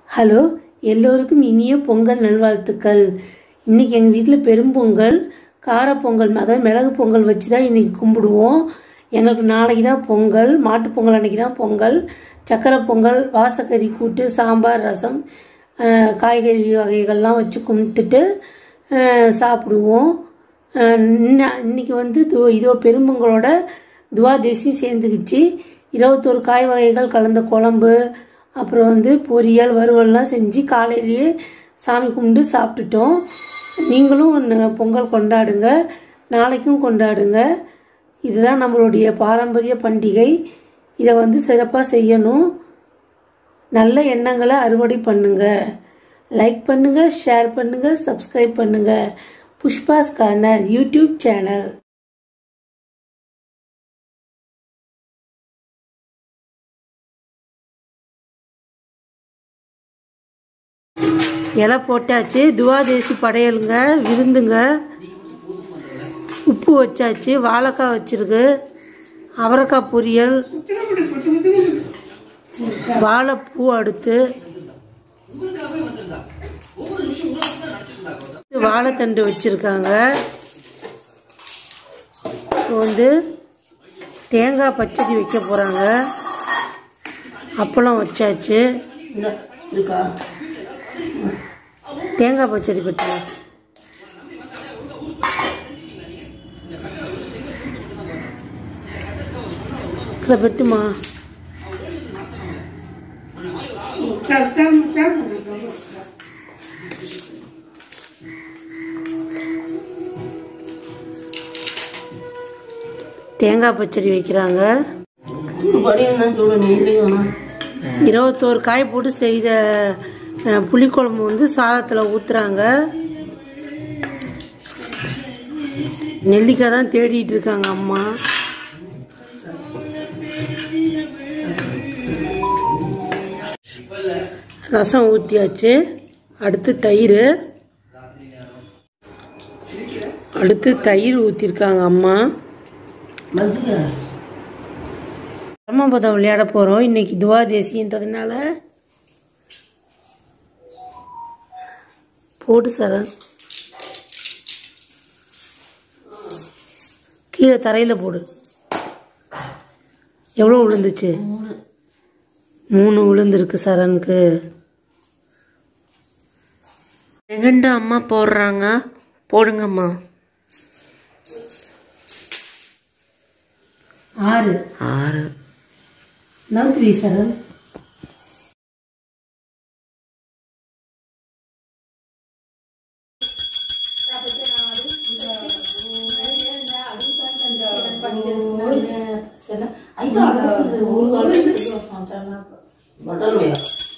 hello எல்லோருக்கும் இனிய பொங்கல் நல்வாழ்த்துக்கள் இன்னைக்கு எங்கள் வீட்டில் பெரும்பொங்கல் காரப்பொங்கல் அதாவது மிளகு பொங்கல் வச்சு தான் இன்னைக்கு கும்பிடுவோம் எங்களுக்கு நாளைக்கு தான் பொங்கல் மாட்டுப் பொங்கல் அன்னைக்கு தான் பொங்கல் சக்கரை பொங்கல் வாசக்கறி கூட்டு சாம்பார் ரசம் அஹ், காய்கறி வகைகள்லாம் வச்சு கும்பிட்டுட்டு அஹ், சாப்பிடுவோம் அஹ், இன்ன- இன்னைக்கு வந்து து- இதோ பெரும்பொங்கலோட துவாதேசியும் சேர்ந்துக்கிச்சு இருபத்தொரு காய் வகைகள் கலந்த குழம்பு அப்புறம் வந்து பொரியல் வறுவல்லாம் செஞ்சு காலையிலேயே சாமி கும்பிட்டு சாப்பிட்டுட்டோம் நீங்களும் ந- பொங்கல் கொண்டாடுங்க நாளைக்கும் கொண்டாடுங்க இதுதான் நம்மளுடைய பாரம்பரிய பண்டிகை இதை வந்து சிறப்பாக செய்யணும் நல்ல எண்ணங்களை அறுவடை பண்ணுங்க லைக் பண்ணுங்க ஷேர் பண்ணுங்க சப்ஸ்கிரைப் பண்ணுங்க புஷ்பாஸ் கார்னர் யூடியூப் சேனல் இலை போட்டாச்சு துவாதேசி படையலுங்க விருந்துங்க உப்பு வச்சாச்சு வாழைக்காய் வச்சிருக்கு அவரைக்காய் பொரியல் வாழைப்பூ அடுத்து வாழைத்தண்டு வச்சிருக்காங்க இப்போ வந்து தேங்காய் பச்சடி வைக்க போறாங்க அப்பளம் வச்சாச்சு இருக்கா தேங்காய் பச்சடி பற்றி இதை பட்டுமா தேங்காய் பச்சடி வைக்கிறாங்க படியும் தான் சொல்லணும் இல்லைங்க வேணாம் இருபத்தோரு காய் போட்டு செய்த அஹ், புளிக்குழம்பு வந்து சாதத்தில் ஊத்துறாங்க நெல்லிக்காய் தான் தேடிட்டு இருக்காங்க அம்மா ரசம் ஊற்றியாச்சு அடுத்து தயிர் அடுத்து தயிர் ஊற்றிருக்காங்க அம்மா மஞ்சிக்க பிரம்மபதம் விளையாட போகிறோம் இன்னைக்கு துவாதேசின்றதுனால போடு சார் கீழே தரையில் போடு எவ்வளோ விழுந்துச்சு மூணு விழுந்திருக்கு சரனுக்கு செகண்ட் அம்மா போடுறாங்க போடுங்கம்மா ஆறு ஆறு நவுத்து வை சரண் பட்டல்